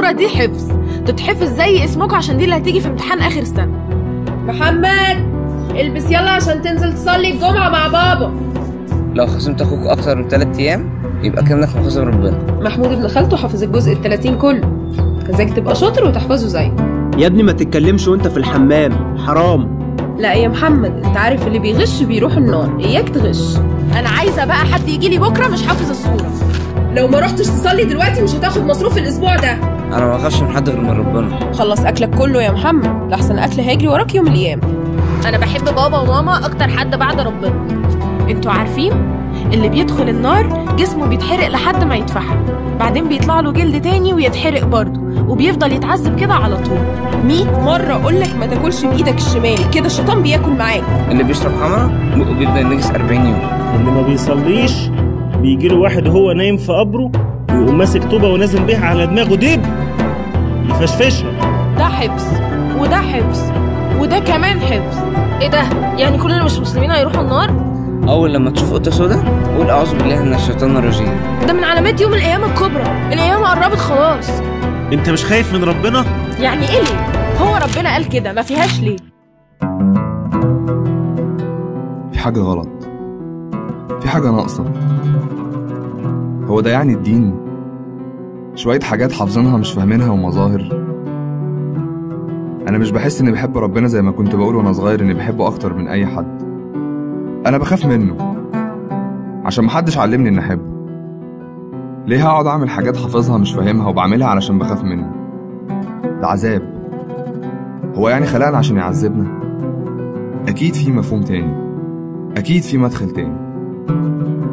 البكرة دي حفظ تتحفظ زي اسمكم عشان دي اللي هتيجي في امتحان آخر السنة محمد البس يلا عشان تنزل تصلي الجمعة مع بابا لو خصمت اخوك اكتر من 3 ايام يبقى كانك مخاصم ربنا محمود ابن خالته حافظ الجزء ال 30 كله عايزاك تبقى شاطر وتحفظه زيه يا ابني ما تتكلمش وانت في الحمام حرام لا يا محمد انت عارف اللي بيغش بيروح النار اياك تغش أنا عايزة بقى حد يجي لي بكرة مش حافظ الصورة لو ما رحتش تصلي دلوقتي مش هتاخد مصروف الاسبوع ده انا ما بخافش من حد غير من ربنا خلص اكلك كله يا محمد لحسن الاكل هيجري وراك يوم الايام أنا بحب بابا وماما أكتر حد بعد ربنا انتوا عارفين اللي بيدخل النار جسمه بيتحرق لحد ما يتفحم بعدين بيطلع له جلد تاني ويتحرق برضه وبيفضل يتعذب كده على طول 100 مرة اقول لك ما تاكلش بايدك الشمال كده الشيطان بياكل معاك اللي بيشرب خمره بقه بيفضل ينجس 40 يوم اللي ما بيصليش بيجي له واحد وهو نايم في قبره ويقوم ماسك طوبه ونازل بيها على دماغه دب يفشفشها ده حفظ وده حفظ وده كمان حفظ ايه ده يعني كل اللي مش مسلمين هيروحوا النار اول لما تشوف قطه سودا قول اعوذ بالله من الشيطان الرجيم ده من علامات يوم القيامة الكبرى القيامة قربت خلاص انت مش خايف من ربنا يعني ايه ليه هو ربنا قال كده ما فيهاش ليه في حاجة غلط في حاجة ناقصة هو ده يعني الدين شوية حاجات حافظينها مش فاهمينها ومظاهر أنا مش بحس إني بحب ربنا زي ما كنت بقول وأنا صغير إني بحبه أكتر من أي حد أنا بخاف منه عشان محدش علمني إني أحبه ليه هقعد أعمل حاجات حافظها مش فاهمها وبعملها علشان بخاف منه ده عذاب هو يعني خلقنا عشان يعذبنا أكيد في مفهوم تاني أكيد في مدخل تاني